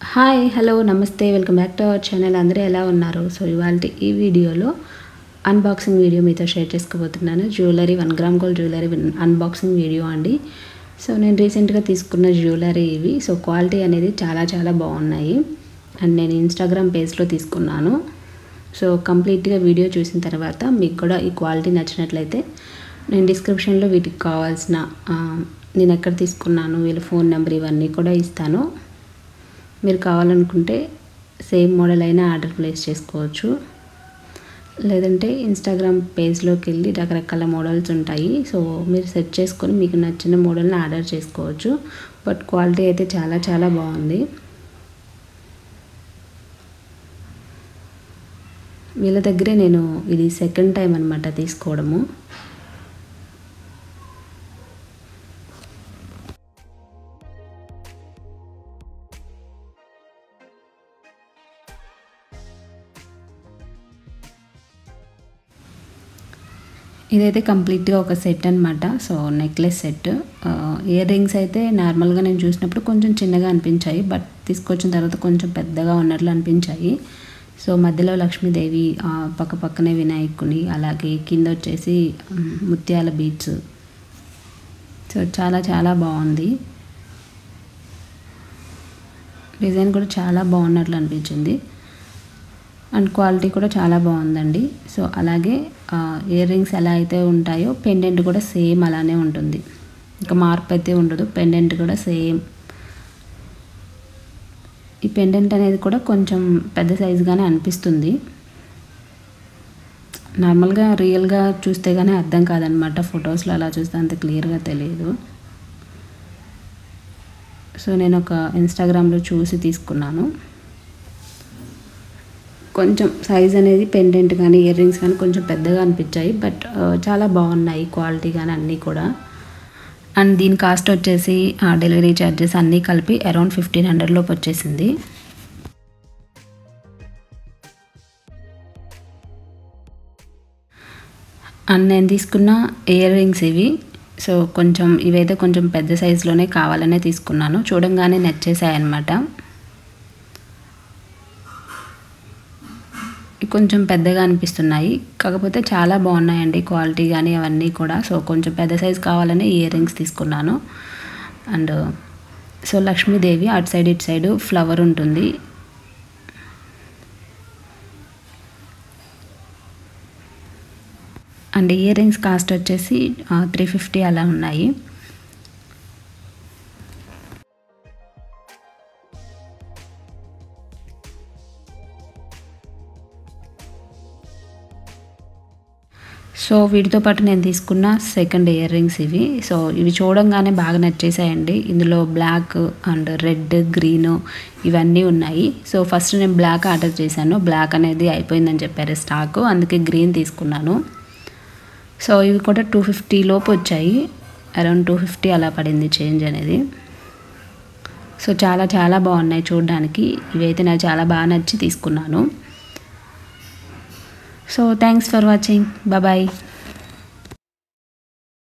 hi hello నమస్తే welcome back to our channel అందరూ ఎలా ఉన్నారు సో ఇవాళ ఈ వీడియోలో అన్బాక్సింగ్ వీడియో మీతో షేర్ చేసుకోబోతున్నాను jewellery one gram gold jewellery unboxing video అండి సో నేను రీసెంట్గా తీసుకున్న జ్యువెలరీ ఇవి సో క్వాలిటీ అనేది చాలా చాలా బాగున్నాయి అండ్ నేను ఇన్స్టాగ్రామ్ పేజ్లో తీసుకున్నాను సో కంప్లీట్గా వీడియో చూసిన తర్వాత మీకు కూడా ఈ క్వాలిటీ నచ్చినట్లయితే నేను డిస్క్రిప్షన్లో వీటికి కావాల్సిన ఆ, నేను ఎక్కడ తీసుకున్నాను వీళ్ళ ఫోన్ నెంబర్ ఇవన్నీ కూడా ఇస్తాను మీరు కావాలనుకుంటే సేమ్ మోడల్ అయినా ఆర్డర్ ప్లేస్ చేసుకోవచ్చు లేదంటే ఇన్స్టాగ్రామ్ పేజ్లోకి వెళ్ళి రకరకాల మోడల్స్ ఉంటాయి సో మీరు సెట్ చేసుకొని మీకు నచ్చిన మోడల్ని ఆర్డర్ చేసుకోవచ్చు బట్ క్వాలిటీ అయితే చాలా చాలా బాగుంది వీళ్ళ దగ్గరే నేను ఇది సెకండ్ టైం అనమాట తీసుకోవడము ఇదైతే కంప్లీట్గా ఒక సెట్ అనమాట so necklace set earrings అయితే నార్మల్గా నేను చూసినప్పుడు కొంచెం చిన్నగా అనిపించాయి బట్ తీసుకొచ్చిన తర్వాత కొంచెం పెద్దగా ఉన్నట్లు అనిపించాయి సో మధ్యలో లక్ష్మీదేవి ఆ, పక్క పక్కనే వినాయకుని అలాగే కింద వచ్చేసి మ్, ముత్యాల బీడ్స్ సో చాలా చాలా బాగుంది డిజైన్ కూడా చాలా బాగున్నట్లు అనిపించింది అండ్ క్వాలిటీ కూడా చాలా బాగుందండి సో అలాగే ఇయర్ రింగ్స్ ఎలా అయితే ఉంటాయో పెండెంట్ కూడా సేమ్ అలానే ఉంటుంది ఇంకా మార్పు అయితే ఉండదు పెండెంట్ కూడా సేమ్ ఈ పెండెంట్ అనేది కూడా కొంచెం పెద్ద సైజుగానే అనిపిస్తుంది నార్మల్గా రియల్గా చూస్తే కానీ అర్థం కాదనమాట ఫొటోస్లో అలా చూస్తే అంత క్లియర్గా తెలియదు సో నేను ఒక ఇన్స్టాగ్రామ్లో చూసి తీసుకున్నాను కొంచెం సైజ్ అనేది పెండెంట్ కానీ ఇయర్ రింగ్స్ కానీ కొంచెం పెద్దగా అనిపించాయి బట్ చాలా బాగున్నాయి క్వాలిటీ కానీ అన్నీ కూడా అండ్ దీని కాస్ట్ వచ్చేసి డెలివరీ ఛార్జెస్ అన్నీ కలిపి అరౌండ్ ఫిఫ్టీన్ హండ్రెడ్ లోపు వచ్చేసింది అండ్ నేను తీసుకున్న ఇయర్ రింగ్స్ ఇవి సో కొంచెం ఇవైతే కొంచెం పెద్ద సైజులోనే కావాలనే తీసుకున్నాను చూడంగానే నచ్చేసాయి అన్నమాట కొంచెం పెద్దగా అనిపిస్తున్నాయి కాకపోతే చాలా బాగున్నాయండి క్వాలిటీ కానీ అవన్నీ కూడా సో కొంచెం పెద్ద సైజ్ కావాలని ఇయర్ రింగ్స్ తీసుకున్నాను అండ్ సో లక్ష్మీదేవి అటు సైడ్ ఇటు సైడ్ ఫ్లవర్ ఉంటుంది అండ్ ఇయర్ రింగ్స్ కాస్ట్ వచ్చేసి త్రీ ఫిఫ్టీ అలా ఉన్నాయి సో వీటితో పాటు నేను తీసుకున్న సెకండ్ ఇయర్ రింగ్స్ ఇవి సో ఇవి చూడంగానే బాగా నచ్చేసాయండి ఇందులో బ్లాక్ అండ్ రెడ్ గ్రీన్ ఇవన్నీ ఉన్నాయి సో ఫస్ట్ నేను బ్లాక్ ఆర్డర్ చేశాను బ్లాక్ అనేది అయిపోయిందని చెప్పారు స్టాక్ అందుకే గ్రీన్ తీసుకున్నాను సో ఇవి కూడా టూ ఫిఫ్టీ లోపు వచ్చాయి అరౌండ్ టూ ఫిఫ్టీ అలా పడింది చేంజ్ అనేది సో చాలా చాలా బాగున్నాయి చూడడానికి ఇవైతే నాకు చాలా బాగా నచ్చి తీసుకున్నాను so thanks for watching bye